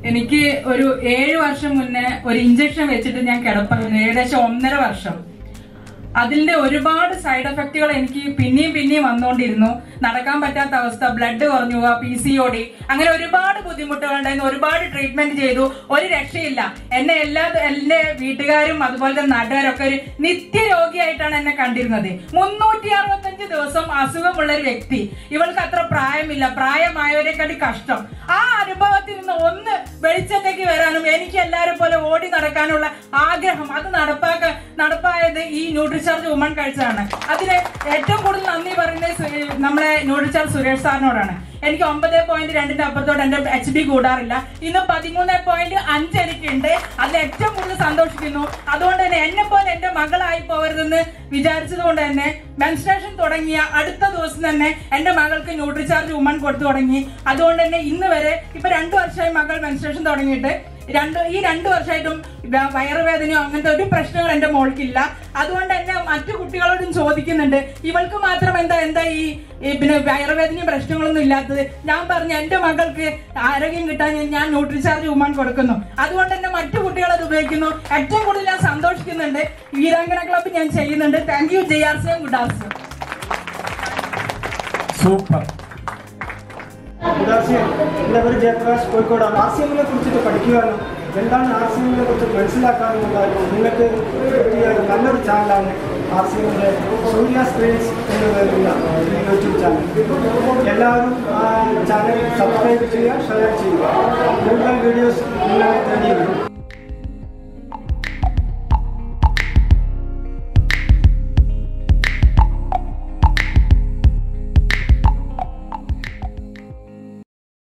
എനിക്ക് ഒരു ഏഴ് വർഷം മുന്നേ ഒരു ഇഞ്ചക്ഷൻ വെച്ചിട്ട് ഞാൻ കിടപ്പായിരുന്നു ഏകദേശം ഒന്നര വർഷം അതിന്റെ ഒരുപാട് സൈഡ് എഫക്റ്റുകൾ എനിക്ക് പിന്നെയും പിന്നെയും വന്നുകൊണ്ടിരുന്നു നടക്കാൻ പറ്റാത്ത അവസ്ഥ ബ്ലഡ് കുറഞ്ഞു പോവുക പി സി ഒ ഡി അങ്ങനെ ഒരുപാട് ബുദ്ധിമുട്ടുകൾ ഉണ്ടായിരുന്നു ഒരുപാട് ട്രീറ്റ്മെന്റ് ചെയ്തു ഒരു രക്ഷയില്ല എന്നെ എല്ലാ എന്റെ വീട്ടുകാരും അതുപോലെ തന്നെ നാട്ടുകാരൊക്കെ ഒരു നിത്യരോഗിയായിട്ടാണ് എന്നെ കണ്ടിരുന്നത് മുന്നൂറ്റി അറുപത്തഞ്ച് ദിവസം അസുഖമുള്ള ഒരു വ്യക്തി ഇവൾക്ക് അത്ര പ്രായമില്ല പ്രായമായവരെക്കാട്ടി കഷ്ടം ആ അനുഭവത്തിൽ നിന്ന് ഒന്ന് വെളിച്ചത്തേക്ക് വരാനും എനിക്ക് എല്ലാവരും പോലെ ഓടി നടക്കാനുള്ള ആഗ്രഹം അത് നടപ്പാക്ക നടപ്പായത് ഈ ന്യൂട്രിചാർജ് വുമൺ കഴിച്ചതാണ് അതിന് ഏറ്റവും കൂടുതൽ നന്ദി പറയുന്നത് സു- നമ്മളെ ന്യൂട്രിചാർജ് സുരേഷ് സാറിനോടാണ് എനിക്ക് ഒമ്പത് പോയിന്റ് രണ്ടിന്റെ അപ്പുറത്തോട്ട് എന്റെ എച്ച് ബി കൂടാറില്ല ഇന്ന് പതിമൂന്ന് പോയിന്റ് അഞ്ച് എനിക്കുണ്ട് അതിൽ ഏറ്റവും കൂടുതൽ സന്തോഷിക്കുന്നു അതുകൊണ്ട് തന്നെ എന്നെ പോലെ എന്റെ മകളായി പോകരുതെന്ന് വിചാരിച്ചത് കൊണ്ട് തന്നെ മെൻസ്ട്രേഷൻ തുടങ്ങിയ അടുത്ത ദിവസം തന്നെ എന്റെ മകൾക്ക് ന്യൂട്രിചാർജ് വുമൺ കൊടുത്തു തുടങ്ങി അതുകൊണ്ട് തന്നെ ഇന്ന് വരെ ഇപ്പൊ രണ്ടു വർഷമായി മകൾ മെൻസ്ട്രേഷൻ തുടങ്ങിയിട്ട് രണ്ട് ഈ രണ്ടു വർഷമായിട്ടും വ- വയറുവേദനയോ അങ്ങനത്തെ ഒരു പ്രശ്നങ്ങൾ എന്റെ മോൾക്കില്ല അതുകൊണ്ട് തന്നെ മറ്റു കുട്ടികളോടും ചോദിക്കുന്നുണ്ട് ഇവൾക്ക് മാത്രം എന്താ എന്താ ഈ ഈ പിന്നെ വയറുവേദനയും പ്രശ്നങ്ങളൊന്നും ഇല്ലാത്തത് ഞാൻ പറഞ്ഞു എന്റെ മകൾക്ക് ആരോഗ്യം കിട്ടാൻ ഞാൻ- ഞാൻ ന്യൂട്രിചാർജ് വുമൺ കൊടുക്കുന്നു അതുകൊണ്ട് തന്നെ മറ്റു കുട്ടികൾ അത് ഉപയോഗിക്കുന്നു ഏറ്റവും കൂടുതൽ ഞാൻ സന്തോഷിക്കുന്നുണ്ട് വീരാങ്കന ക്ലബ്ബ് ഞാൻ ചെയ്യുന്നുണ്ട് thank you J R C good ആർസ് സൂപ്പർ ഉദാസീൻ എൻ്റെ പേര് ജയപ്രകാശ് കോഴിക്കോടാണ് ആർ സി എമ്മിനെ കുറിച്ചിട്ട് പഠിക്കുവാനും എന്താണ് ആർ സി എമ്മിനെ കുറിച്ച് മനസ്സിലാക്കാനുമുള്ള നിങ്ങൾക്ക് കിട്ടിയ ഒരു നല്ലൊരു ചാനലാണ് ആർ സി എമ്മിൻ്റെ സൂര്യ സ്ക്രീൻസ് എന്ന് പേരുള്ള ഈ യൂട്യൂബ് ചാനൽ എല്ലാവരും ആ ചാനൽ സബ്സ്ക്രൈബ് ചെയ്യുക ഷെയർ ചെയ്യുക കൂടുതൽ വീഡിയോസ് നിങ്ങളെ തേടി വരും